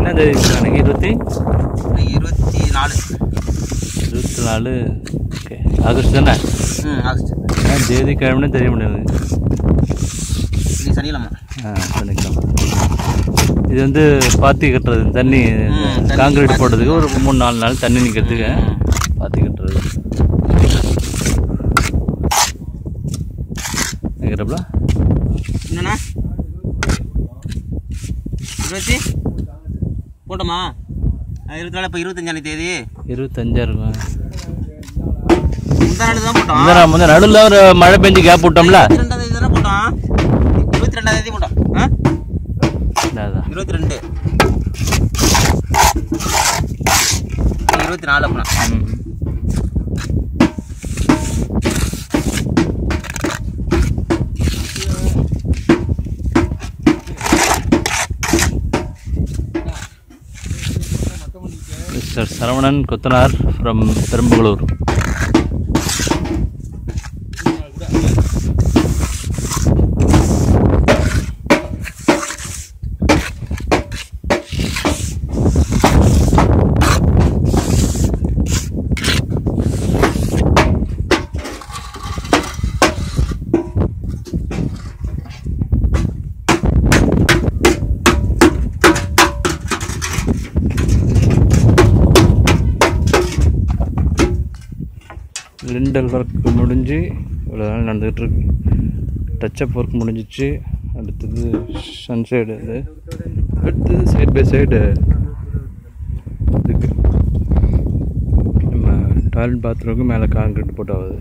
என்ன தேதி அன்னைக்கு இருபத்தி இன்னைக்கு இருபத்தி நாலு இருபத்தி நாலு ஓகே ஆகஸ்ட் தானே ம் ஆகஸ்ட் ஏன் தேதி கிழமைன்னு தெரிய முடியாது இன்னைக்கு சனிக்கிழமை ஆ சனிக்கிழமை இது வந்து பாத்தி கட்டுறது தண்ணி ம், தண்ணி காங்கிரீட் பாத்தி. போடுறதுக்கு ஒரு மூணு நாலு நாள் தண்ணி நிற்கிறதுக்கு ம். பாத்தி கட்டுறது நிற்கிறப்பல என்னண்ணா இருபத்தி போட்டோமா ஆ, இருபத்தி நாலு இப்போ இருபத்தஞ்சாம் தேதி இருபத்தஞ்சா இருக்கும் முந்தா நாள் தான் போட்டோம் இந்த நான் வந்து நடுவில் ஒரு மழை பெஞ்சு கேப் விட்டோம்ல இருபத்தி ரெண்டாம் தேதி தானே போட்டோம் இருபத்தி ரெண்டாம் தேதி போட்டோம் ஆ அதான் இருபத்தி ரெண்டு இருபத்தி நாலு அப்புறம் ம். மிஸ்டர் சரவணன் கொத்தனார் ஃப்ரம் பெரும்புகளூர் லிண்டல் ஒர்க் முடிஞ்சு இவ்வளோ நாள் நடந்துகிட்டு இருக்கு டச்சப் ஒர்க் முடிஞ்சிச்சு அடுத்தது சன்சைடு இது அடுத்தது சைட் பை சைடு இதுக்கு நம்ம டாய்லெட் பாத்ரூமுக்கு மேலே கான்கிரீட் போட்டு ஆகுது